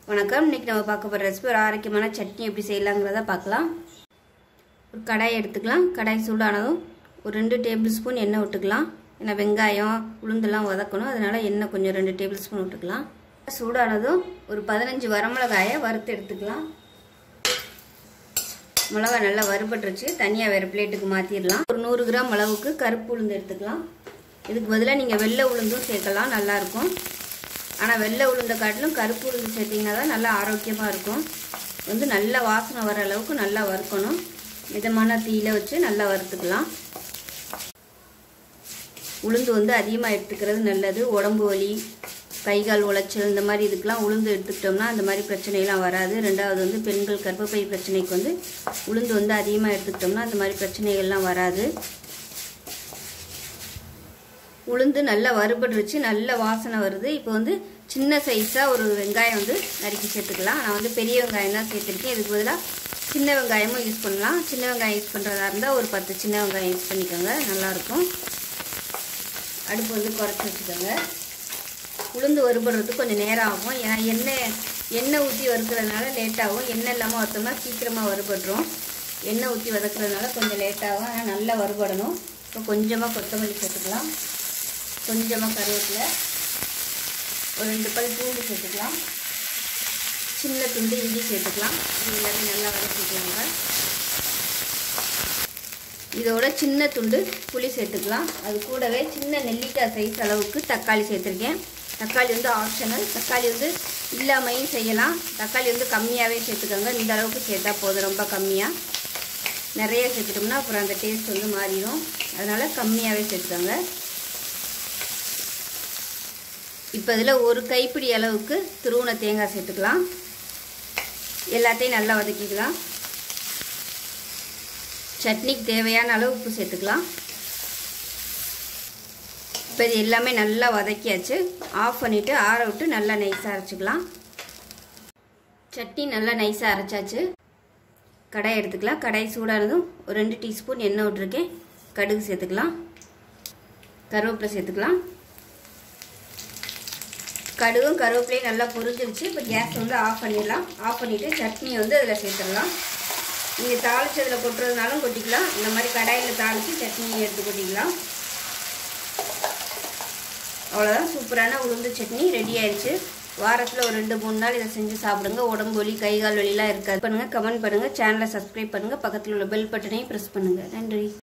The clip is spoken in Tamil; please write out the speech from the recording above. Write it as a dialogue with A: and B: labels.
A: வணக்கம் இன்னைக்கு நம்ம பார்க்க போகிற ரெசிபி ஒரு ஆரோக்கியமான சட்னி எப்படி செய்யலாங்கிறத பார்க்கலாம் ஒரு கடாய் எடுத்துக்கலாம் கடாய் சூடானதும் ஒரு ரெண்டு டேபிள் ஸ்பூன் எண்ணெய் விட்டுக்கலாம் ஏன்னா வெங்காயம் உளுந்தெல்லாம் வதக்கணும் அதனால எண்ணெய் கொஞ்சம் ரெண்டு டேபிள் ஸ்பூன் விட்டுக்கலாம் சூடானதும் ஒரு பதினஞ்சு வரமிளகாயை வறுத்து எடுத்துக்கலாம் மிளகா நல்லா வறுபட்டுருச்சு தனியாக வேறு பிளேட்டுக்கு மாற்றிடலாம் ஒரு நூறு கிராம் அளவுக்கு கருப்பு உளுந்து எடுத்துக்கலாம் இதுக்கு பதிலாக நீங்கள் வெள்ளை உளுந்தும் சேர்க்கலாம் நல்லாயிருக்கும் ஆனால் வெள்ளை உளுந்த காட்டிலும் கருப்பு உளுந்து சேர்த்திங்கன்னா தான் நல்லா ஆரோக்கியமாக இருக்கும் வந்து நல்லா வாசனை வர அளவுக்கு நல்லா வறுக்கணும் மிதமான தீயில வச்சு நல்லா வறுத்துக்கலாம் உளுந்து வந்து அதிகமாக எடுத்துக்கிறது நல்லது உடம்பு வலி கை கால் உளைச்சல் இந்த மாதிரி இதுக்கெலாம் உளுந்து எடுத்துக்கிட்டோம்னா அந்த மாதிரி பிரச்சனைலாம் வராது ரெண்டாவது வந்து பெண்கள் கர்ப்பப்பை பிரச்சனைக்கு வந்து உளுந்து வந்து அதிகமாக எடுத்துக்கிட்டோம்னா அந்த மாதிரி பிரச்சனைகள்லாம் வராது உளுந்து நல்லா வறுபட்டுருச்சு நல்ல வாசனை வருது இப்போ வந்து சின்ன சைஸாக ஒரு வெங்காயம் வந்து நறுக்கி சேர்த்துக்கலாம் நான் வந்து பெரிய வெங்காயம் தான் சேர்த்துருக்கேன் இதுக்கு பதிலாக சின்ன வெங்காயமும் யூஸ் பண்ணலாம் சின்ன வெங்காயம் யூஸ் பண்ணுறதா இருந்தால் ஒரு பத்து சின்ன வெங்காயம் யூஸ் பண்ணிக்கோங்க நல்லாயிருக்கும் அடுப்பு வந்து குறைச்சி வச்சுக்கோங்க உளுந்து வறுபடுறதுக்கு கொஞ்சம் நேரம் ஆகும் ஏன்னா எண்ணெய் எண்ணெய் ஊற்றி வறுக்கிறதுனால லேட்டாகும் எண்ணெய் இல்லாமல் வறுத்தோம்னா சீக்கிரமாக வறுபடுறோம் எண்ணெய் ஊற்றி வதக்குறதுனால கொஞ்சம் லேட்டாகும் ஆனால் நல்லா வறுபடணும் இப்போ கொஞ்சமாக கொத்தமல்லி சேர்த்துக்கலாம் கொஞ்சமாக கருவேப்பிலை ஒரு ரெண்டு பல் பூண்டு சேர்த்துக்கலாம் சின்ன துண்டு இஞ்சி சேர்த்துக்கலாம் இது எல்லாத்தையும் நல்லா வதக்கிக்கலாங்க இதோட சின்ன துண்டு புளி சேர்த்துக்கலாம் அது கூடவே சின்ன நெல்லிக்காய் சைஸ் அளவுக்கு தக்காளி சேர்த்துருக்கேன் தக்காளி வந்து ஆப்ஷனல் தக்காளி வந்து இல்லாமையும் செய்யலாம் தக்காளி வந்து கம்மியாகவே சேர்த்துக்கோங்க இந்த அளவுக்கு சேர்த்தா போதும் ரொம்ப கம்மியாக நிறைய சேர்த்துட்டோம்னா அப்புறம் அந்த டேஸ்ட் வந்து மாறிடும் அதனால் கம்மியாகவே சேர்த்துக்கோங்க இப்போ இதில் ஒரு கைப்பிடி அளவுக்கு துருவன தேங்காய் சேர்த்துக்கலாம் எல்லாத்தையும் நல்லா வதக்கிக்கலாம் சட்னிக்கு தேவையான அளவு உப்பு சேர்த்துக்கலாம் இப்போ இது எல்லாமே நல்லா வதக்கியாச்சு ஆஃப் பண்ணிவிட்டு ஆற விட்டு நல்லா நைஸாக அரைச்சிக்கலாம் சட்னி நல்லா நைஸாக அரைச்சாச்சு கடாய் எடுத்துக்கலாம் கடாய் சூடானதும் ஒரு ரெண்டு டீஸ்பூன் எண்ணெய் விட்ருக்கேன் கடுகு சேர்த்துக்கலாம் கருவேப்பிலை சேர்த்துக்கலாம் கடுகும் கருவேப்பிலையும் நல்லா பொரிஞ்சிருச்சு இப்போ கேஸ் வந்து ஆஃப் பண்ணிடலாம் ஆஃப் பண்ணிவிட்டு சட்னி வந்து அதில் சேர்த்துடலாம் நீங்கள் தாளிச்சதில் கொட்டுறதுனாலும் கொட்டிக்கலாம் இந்த மாதிரி கடாயில் தாளித்து சட்னி எடுத்து கொட்டிக்கலாம் அவ்வளோதான் சூப்பரான உளுந்து சட்னி ரெடி ஆயிடுச்சு வாரத்தில் ஒரு ரெண்டு மூணு நாள் இதை செஞ்சு சாப்பிடுங்க உடம்பு வலி கை கால் வலிலாம் இருக்காது பண்ணுங்கள் கமெண்ட் பண்ணுங்கள் சேனலை சப்ஸ்கிரைப் பண்ணுங்கள் பக்கத்தில் உள்ள பெல் பட்டனையும் ப்ரெஸ் பண்ணுங்கள் நன்றி